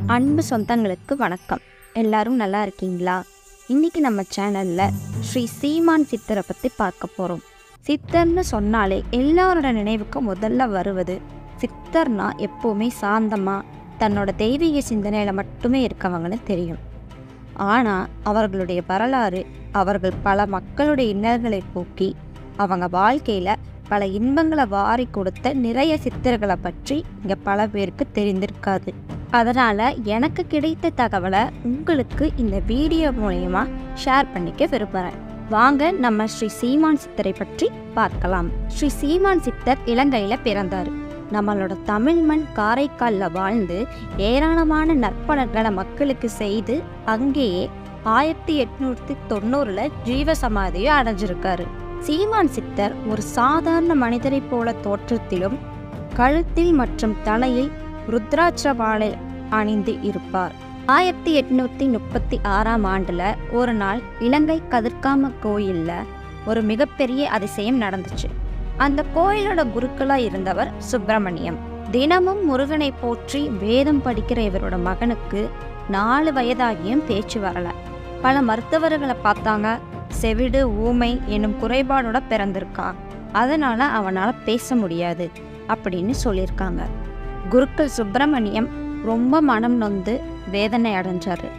அன்பு சொந்தங்களுக்கு வணக்கம் எல்லாரும் நல்லா இருக்கீங்களா இன்னைக்கு நம்ம சேனலில் ஸ்ரீ சீமான் சித்தரை பற்றி பார்க்க போகிறோம் சித்தர்னு சொன்னாலே எல்லாரோட நினைவுக்கு முதல்ல வருவது சித்தர்னா எப்போவுமே சாந்தமாக தன்னோட தெய்வீக சிந்தனையில் மட்டுமே இருக்கவங்கன்னு தெரியும் ஆனால் அவர்களுடைய வரலாறு அவர்கள் பல மக்களுடைய இன்னல்களை போக்கி அவங்க வாழ்க்கையில் பல இன்பங்களை வாரி கொடுத்த நிறைய சித்தர்களை பற்றி இங்கே பல பேருக்கு தெரிந்திருக்காது அதனால் எனக்கு கிடைத்த தகவலை உங்களுக்கு இந்த வீடியோ மூலயமா ஷேர் பண்ணிக்க விரும்புகிறேன் வாங்க நம்ம ஸ்ரீ சீமான் சித்தரை பற்றி பார்க்கலாம் ஸ்ரீ சீமான் சித்தர் இலங்கையில் பிறந்தார் நம்மளோட தமிழ் மண் காரைக்காலில் வாழ்ந்து ஏராளமான நற்பலன்களை மக்களுக்கு செய்து அங்கேயே ஆயிரத்தி எட்நூத்தி தொண்ணூறுல ஜீவசமாதியை அடைஞ்சிருக்காரு சீமான் சித்தர் ஒரு சாதாரண மனிதரைப் போல தோற்றத்திலும் கழுத்தில் மற்றும் தலையில் ருத்ராட்ச மாலை அணிந்து இருப்பார் ஆயிரத்தி எட்நூத்தி முப்பத்தி ஆறாம் ஆண்டுல ஒரு நாள் இலங்கை கதிர்காம கோயில்ல ஒரு மிகப்பெரிய அதிசயம் நடந்துச்சு அந்த கோயிலோட குருக்களா இருந்தவர் சுப்பிரமணியம் தினமும் முருகனை போற்றி வேதம் படிக்கிற இவரோட மகனுக்கு நாலு வயதாகியும் பேச்சு வரல பல மருத்துவர்களை பார்த்தாங்க செவிடு ஊமை என்னும் குறைபாடோட பிறந்திருக்கான் அதனால அவனால பேச முடியாது அப்படின்னு சொல்லியிருக்காங்க குருக்கள் சுப்பிரமணியம் ரொம்ப மனம் நொந்து வேதனை அடைஞ்சாரு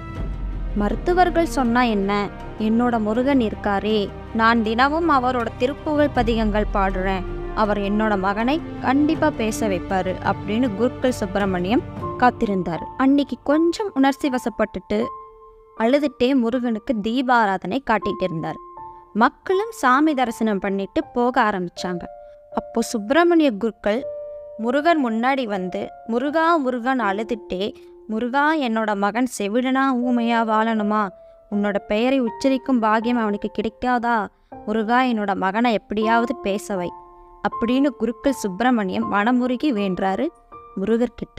மருத்துவர்கள் சொன்னா என்ன என்னோட முருகன் இருக்காரே நான் தினமும் அவரோட திருப்புகழ் பதிகங்கள் பாடுறேன் அவர் என்னோட மகனை கண்டிப்பா பேச வைப்பாரு அப்படின்னு குருக்கள் சுப்பிரமணியம் காத்திருந்தார் அன்னைக்கு கொஞ்சம் உணர்ச்சி வசப்பட்டுட்டு அழுதுட்டே முருகனுக்கு தீபாராதனை காட்டிட்டு இருந்தார் மக்களும் சாமி தரிசனம் பண்ணிட்டு போக ஆரம்பிச்சாங்க அப்போ சுப்பிரமணிய குருக்கள் முருகன் முன்னாடி வந்து முருகா முருகன் அழுதுட்டே முருகா என்னோட மகன் செவிடனா ஊமையா வாழணுமா உன்னோட பெயரை உச்சரிக்கும் பாக்கியம் அவனுக்கு கிடைக்காதா முருகா என்னோட மகனை எப்படியாவது பேசவை அப்படின்னு குருக்கள் சுப்பிரமணியம் மனமுருகி வேண்டாரு முருகர்கிட்ட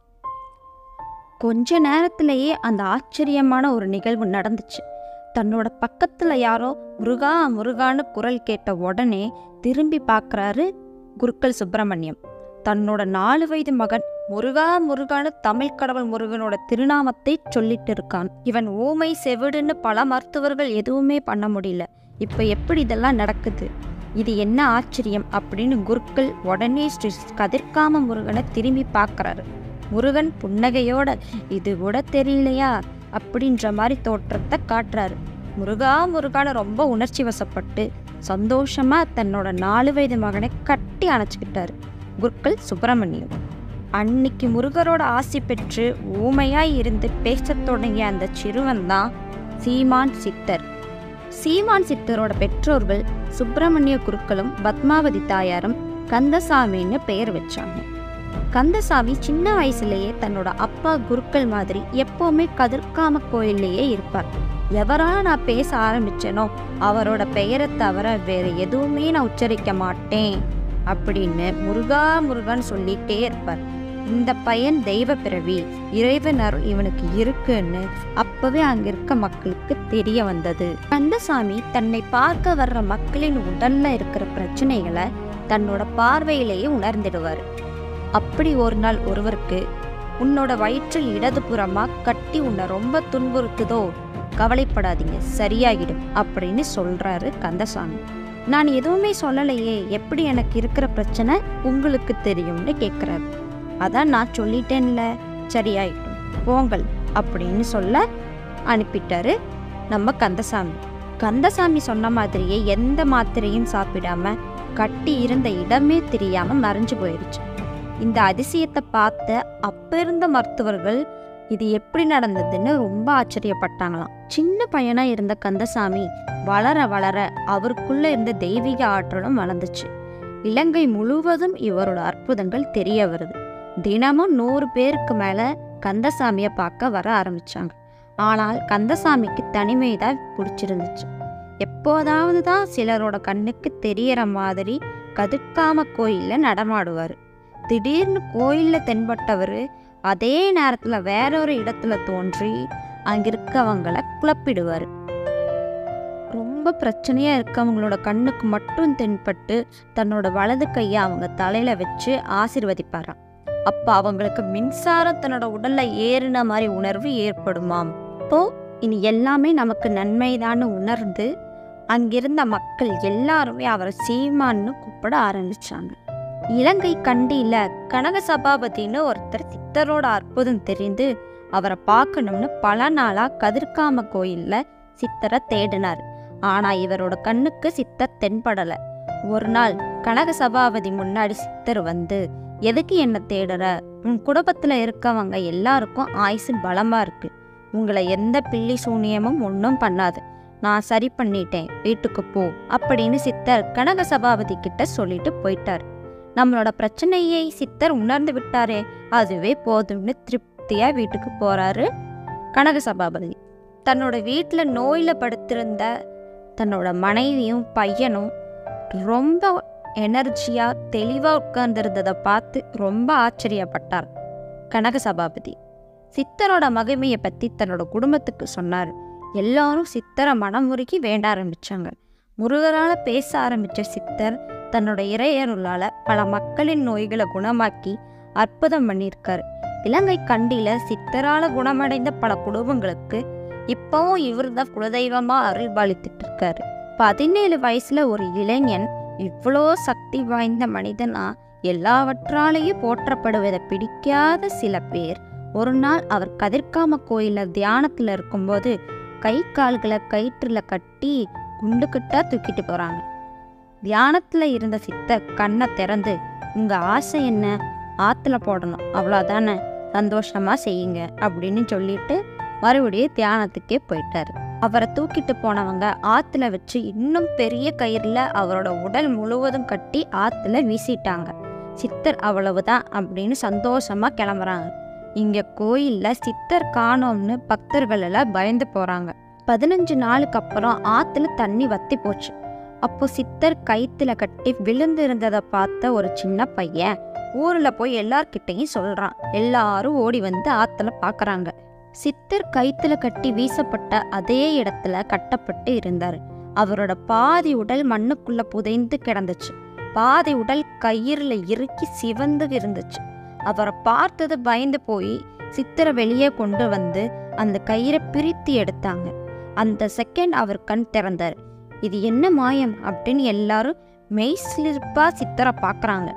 கொஞ்ச நேரத்திலேயே அந்த ஆச்சரியமான ஒரு நிகழ்வு நடந்துச்சு தன்னோட பக்கத்துல யாரோ முருகா முருகான்னு குரல் கேட்ட உடனே திரும்பி பார்க்கறாரு குருக்கள் சுப்பிரமணியம் தன்னோட நாலு வயது மகன் முருகா முருகான்னு தமிழ் கடவுள் முருகனோட திருநாமத்தை சொல்லிட்டு இருக்கான் இவன் ஊமை செவிடுன்னு பல மருத்துவர்கள் எதுவுமே பண்ண முடியல இப்ப எப்படி இதெல்லாம் நடக்குது இது என்ன ஆச்சரியம் அப்படின்னு குருக்கள் உடனே ஸ்ரீ கதிர்காம முருகனை திரும்பி பார்க்கறாரு முருகன் புன்னகையோட இது கூட தெரியலையா அப்படின்ற மாதிரி தோற்றத்தை காட்டுறாரு முருகா முருகான ரொம்ப உணர்ச்சி வசப்பட்டு சந்தோஷமா தன்னோட நாலு வயது மகனை கட்டி அணைச்சிக்கிட்டாரு குருக்கள் சுப்பிரமணியம் அன்னைக்கு முருகரோட ஆசி பெற்று ஊமையாய் இருந்து பேசத் தொடங்கிய அந்த சிறுவன் தான் சீமான் சித்தர் சீமான் சித்தரோட பெற்றோர்கள் சுப்பிரமணிய குருக்களும் பத்மாவதி தாயாரும் கந்தசாமின்னு பெயர் வச்சாங்க கந்தசாமி சின்ன வயசுலயே தன்னோட அப்பா குருக்கள் மாதிரி எப்பவுமே கதிர்காம கோயில்லையே இருப்பார் எவரால நான் பேச ஆரம்பிச்சேனோ அவரோட பெயரை தவிர வேற எதுவுமே நான் உச்சரிக்க மாட்டேன் அப்படின்னு முருகா முருகான்னு சொல்லிட்டே இருப்பார் இந்த பையன் தெய்வ பிறவி இறைவன் அருள் இவனுக்கு இருக்குன்னு அப்பவே அங்க இருக்க மக்களுக்கு தெரிய வந்தது கந்தசாமி தன்னை பார்க்க வர்ற மக்களின் உடல்ல இருக்கிற பிரச்சனைகளை தன்னோட பார்வையிலேயே உணர்ந்திடுவார் அப்படி ஒரு நாள் ஒருவருக்கு உன்னோட வயிற்றில் இடதுபுறமா கட்டி உன்னை ரொம்ப துன்புறுத்துதோ கவலைப்படாதீங்க சரியாகிடும் அப்படின்னு சொல்றாரு கந்தசாமி நான் எதுவுமே சொல்லலையே எப்படி எனக்கு இருக்கிற பிரச்சனை உங்களுக்கு தெரியும்னு கேட்குறாரு அதான் நான் சொல்லிட்டேன்ல சரியாயிட்டும் போங்கள் அப்படின்னு சொல்ல அனுப்பிட்டாரு நம்ம கந்தசாமி கந்தசாமி சொன்ன மாதிரியே எந்த மாத்திரையும் சாப்பிடாம கட்டி இருந்த இடமே தெரியாம மறைஞ்சு போயிடுச்சு இந்த அதிசயத்தை பார்த்த அப்ப இருந்த மருத்துவர்கள் இது எப்படி நடந்ததுன்னு ரொம்ப ஆச்சரியப்பட்டாங்களாம் சின்ன பையனா இருந்த கந்தசாமி வளர வளர அவருக்குள்ள இருந்த தெய்வீக ஆற்றலும் வளர்ந்துச்சு இலங்கை முழுவதும் இவரோட அற்புதங்கள் தெரிய வருது தினமும் நூறு பேருக்கு மேல கந்தசாமியை பார்க்க வர ஆரம்பிச்சாங்க ஆனால் கந்தசாமிக்கு தனிமை தான் பிடிச்சிருந்துச்சு எப்போதாவது தான் சிலரோட கண்ணுக்கு தெரியற மாதிரி கதுக்காம கோயில்ல நடமாடுவார் திடீர்னு கோயில்ல தென்பட்டவர் அதே நேரத்துல வேற ஒரு இடத்துல தோன்றி அங்க இருக்கவங்கள குழப்பிடுவார் ரொம்ப பிரச்சனையா இருக்கவங்களோட கண்ணுக்கு மட்டும் தென்பட்டு தன்னோட வலது கையை அவங்க தலையில வச்சு ஆசிர்வதிப்பாராம் அப்ப அவங்களுக்கு மின்சாரம் தன்னோட உடல்ல ஏறின மாதிரி உணர்வு ஏற்படுமாம் இப்போ இனி எல்லாமே நமக்கு நன்மைதான்னு உணர்ந்து அங்கிருந்த மக்கள் எல்லாருமே அவரை சீமான்னு கூப்பிட ஆரம்பிச்சாங்க இலங்கை கண்டியில கனக சபாபதினு ஒருத்தர் சித்தரோட அற்புதம் தெரிந்து அவரை பார்க்கணும்னு பல நாளா கதிர்காம கோயில்ல சித்தரை தேடினார் ஆனா இவரோட கண்ணுக்கு சித்தர் தென்படல ஒரு நாள் கனக சபாபதி முன்னாடி சித்தர் வந்து எதுக்கு என்ன தேடுற உன் குடும்பத்துல இருக்கவங்க எல்லாருக்கும் ஆயுசு பலமா இருக்கு உங்களை எந்த பில்லி சூனியமும் ஒன்றும் பண்ணாது நான் சரி பண்ணிட்டேன் வீட்டுக்கு போ அப்படின்னு சித்தர் கனக சபாபதி கிட்ட சொல்லிட்டு போயிட்டார் நம்மளோட பிரச்சனையை சித்தர் உணர்ந்து விட்டாரே அதுவே போதும்னு திருப்தியா வீட்டுக்கு போறாரு கனக சபாபதி தன்னோட வீட்டில் நோயில் படுத்திருந்த தன்னோட மனைவியும் பையனும் ரொம்ப எனர்ஜியாக தெளிவாக உட்கார்ந்திருந்ததை பார்த்து ரொம்ப ஆச்சரியப்பட்டார் கனக சபாபதி சித்தரோட மகிமையை பற்றி தன்னோட குடும்பத்துக்கு சொன்னார் எல்லாரும் சித்தரை மனமுருகி வேண்ட ஆரம்பிச்சாங்க முருகரால் பேச ஆரம்பித்த சித்தர் தன்னோட இறையருளால பல மக்களின் நோய்களை குணமாக்கி அற்புதம் பண்ணியிருக்காரு இலங்கை கண்டியில சித்தரால குணமடைந்த பல குடும்பங்களுக்கு இப்பவும் இவர்தான் குலதெய்வமா அருள்பாலித்துட்டு இருக்காரு பதினேழு வயசுல ஒரு இளைஞன் இவ்வளோ சக்தி வாய்ந்த மனிதனா எல்லாவற்றாலேயும் போற்றப்படுவதை பிடிக்காத சில பேர் ஒரு நாள் அவர் கதிர்காம கோயில்ல தியானத்துல இருக்கும்போது கை கால்களை கயிற்றுல கட்டி குண்டுக்கிட்டா தூக்கிட்டு போறாங்க தியானத்துல இருந்த சித்தர் கண்ணை திறந்து உங்க ஆசை என்ன ஆத்துல போடணும் அவ்வளோதானே சந்தோஷமா செய்யுங்க அப்படின்னு சொல்லிட்டு மறுபடியும் தியானத்துக்கே போயிட்டாரு அவரை தூக்கிட்டு போனவங்க ஆத்துல வச்சு இன்னும் பெரிய கயிறுல அவரோட உடல் முழுவதும் கட்டி ஆத்துல வீசிட்டாங்க சித்தர் அவ்வளவுதான் அப்படின்னு சந்தோஷமா கிளம்புறாங்க இங்க கோயில்ல சித்தர் காணோம்னு பக்தர்கள் எல்லாம் பயந்து போறாங்க பதினஞ்சு நாளுக்கு அப்புறம் ஆத்துல தண்ணி வத்தி போச்சு அப்போ சித்தர் கயித்துல கட்டி விழுந்து இருந்ததை பார்த்த ஒரு சின்ன பையன் ஊர்ல போய் எல்லார்கிட்டையும் சொல்றான் எல்லாரும் ஓடி வந்து ஆத்துல பாக்குறாங்க சித்தர் கயித்துல கட்டி வீசப்பட்ட அதே இடத்துல கட்டப்பட்டு இருந்தார் அவரோட பாதி உடல் மண்ணுக்குள்ள புதைந்து கிடந்துச்சு பாதி உடல் கயிறுல இறுக்கி சிவந்து இருந்துச்சு அவரை பார்த்தது பயந்து போய் சித்தரை வெளியே கொண்டு வந்து அந்த கயிறை பிரித்து எடுத்தாங்க அந்த செகண்ட் அவர் கண் திறந்தார் இது என்ன மாயம் அப்படின்னு எல்லாரும் மெய் சிலிர்ப்பா சித்தரை பார்க்குறாங்க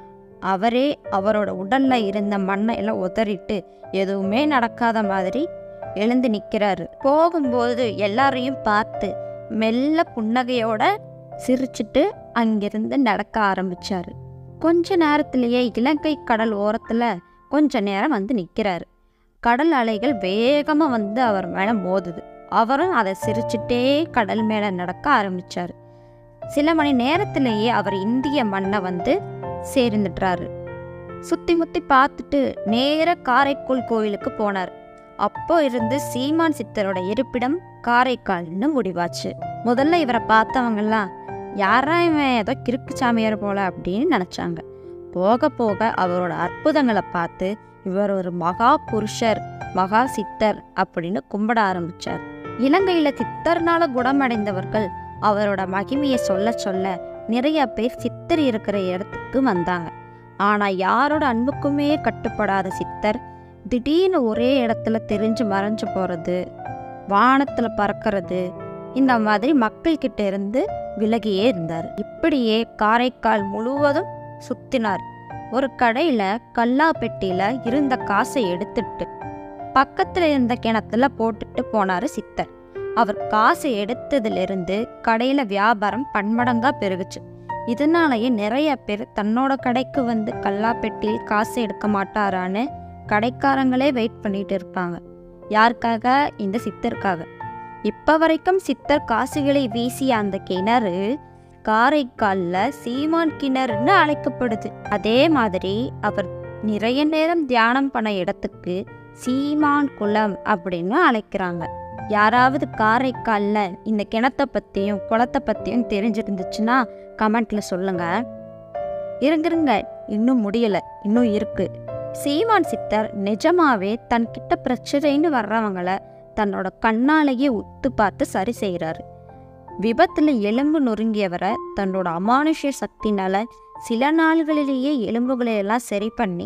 அவரே அவரோட உடல்ல இருந்த மண்ணை எல்லாம் உதறிட்டு எதுவுமே நடக்காத மாதிரி எழுந்து நிற்கிறாரு போகும்போது எல்லாரையும் பார்த்து மெல்ல புன்னகையோட சிரிச்சிட்டு அங்கிருந்து நடக்க ஆரம்பிச்சாரு கொஞ்ச நேரத்திலேயே இலங்கை கடல் ஓரத்துல கொஞ்ச நேரம் வந்து நிற்கிறாரு கடல் அலைகள் வேகமா வந்து அவர் மேல மோதுது அவரும் அதை சிரிச்சிட்டே கடல் மேல நடக்க ஆரம்பிச்சாரு சில மணி நேரத்திலேயே அவர் இந்திய மண்ணை வந்து சேர்ந்துட்டாரு சுத்தி முத்தி பார்த்துட்டு நேர காரைக்குள் கோயிலுக்கு போனார் அப்போ இருந்து சீமான் சித்தரோட இருப்பிடம் காரைக்கால்னு முடிவாச்சு முதல்ல இவரை பார்த்தவங்கெல்லாம் யாரா இவன் ஏதோ கிறுக்கு சாமியார் போல அப்படின்னு நினைச்சாங்க போக போக அவரோட அற்புதங்களை பார்த்து இவர் ஒரு மகா புருஷர் மகா சித்தர் அப்படின்னு கும்பிட ஆரம்பிச்சார் இலங்கையில சித்தர்னால குணமடைந்தவர்கள் அவரோட மகிமையை சொல்ல சொல்ல நிறைய பேர் சித்தர் இருக்கிற இடத்துக்கு வந்தாங்க ஆனா யாரோட அன்புக்குமே கட்டுப்படாத சித்தர் திடீர்னு ஒரே இடத்துல தெரிஞ்சு மறைஞ்சு போறது வானத்துல பறக்கிறது இந்த மாதிரி மக்கள் கிட்ட இருந்து விலகியே இருந்தார் இப்படியே காரைக்கால் முழுவதும் சுத்தினார் ஒரு கடையில கல்லா பெட்டியில இருந்த காசை எடுத்துட்டு பக்கத்துல இருந்த கிணத்துல போட்டுட்டு போனாரு சித்தர் அவர் காசை எடுத்ததிலிருந்து கடையில வியாபாரம் பன்மடங்கா பெருகுச்சு இதனாலயே நிறைய பேர் தன்னோட கடைக்கு வந்து கல்லாப்பெட்டியில் காசு எடுக்க மாட்டாரான்னு கடைக்காரங்களே வெயிட் பண்ணிட்டு இருப்பாங்க யாருக்காக இந்த சித்தருக்காக இப்ப வரைக்கும் சித்தர் காசுகளை வீசிய அந்த கிணறு காரைக்கால்ல சீமான் கிணறுன்னு அழைக்கப்படுது அதே மாதிரி அவர் நிறைய நேரம் தியானம் பண்ண இடத்துக்கு சீமான் குளம் அப்படின்னு அழைக்கிறாங்க யாராவது காரைக்கால்ல இந்த கிணத்தை பத்தியும் குளத்தை பத்தியும் தெரிஞ்சிருந்துச்சுன்னா கமெண்ட்ல சொல்லுங்க இருங்கிருங்க இன்னும் முடியல இன்னும் இருக்கு சீமான் சித்தர் நிஜமாவே தன்கிட்ட பிரச்சனைன்னு வர்றவங்கள தன்னோட கண்ணாலேயே உத்து பார்த்து சரி செய்கிறாரு விபத்துல எலும்பு நொறுங்கியவரை தன்னோட அமானுஷ்ய சக்தினால சில நாள்களிலேயே எலும்புகளை எல்லாம் சரி பண்ணி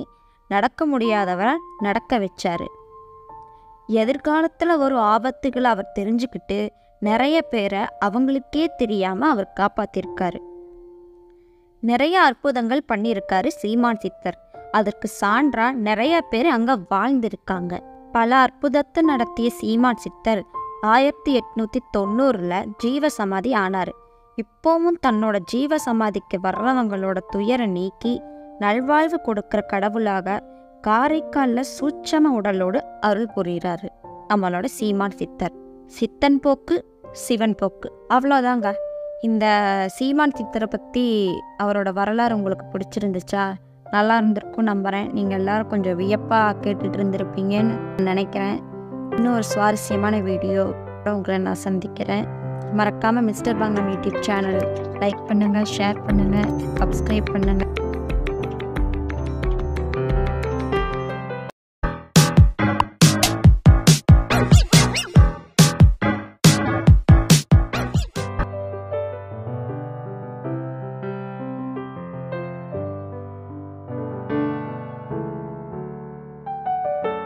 நடக்க முடியாதவரை நடக்க வச்சாரு எதிர்காலத்தில் வரும் ஆபத்துகளை அவர் தெரிஞ்சுக்கிட்டு நிறைய பேரை அவங்களுக்கே தெரியாமல் அவர் காப்பாற்றிருக்காரு நிறைய அற்புதங்கள் பண்ணியிருக்காரு சீமான் சித்தர் அதற்கு சான்றா நிறைய பேர் அங்கே வாழ்ந்திருக்காங்க பல அற்புதத்தை நடத்திய சீமான் சித்தர் ஆயிரத்தி எட்நூற்றி தொண்ணூறில் ஜீவ சமாதி ஆனார் இப்போவும் தன்னோட ஜீவ சமாதிக்கு வர்றவங்களோட துயரை நீக்கி நல்வாழ்வு கொடுக்குற கடவுளாக காரைக்காலில் சூட்சம உடலோடு அருள் புரிகிறாரு நம்மளோட சீமான் சித்தர் சித்தன் போக்கு சிவன் போக்கு அவ்வளோதாங்க இந்த சீமான் சித்தரை பற்றி அவரோட வரலாறு உங்களுக்கு பிடிச்சிருந்துச்சா நல்லா இருந்திருக்கும் நம்புகிறேன் நீங்கள் எல்லாரும் கொஞ்சம் வியப்பாக கேட்டுட்டு இருந்திருப்பீங்கன்னு நினைக்கிறேன் இன்னும் ஒரு சுவாரஸ்யமான வீடியோ உங்களை நான் சந்திக்கிறேன் மறக்காமல் mister Pangam YouTube channel like பண்ணுங்கள் ஷேர் பண்ணுங்கள் சப்ஸ்கிரைப் பண்ணுங்கள்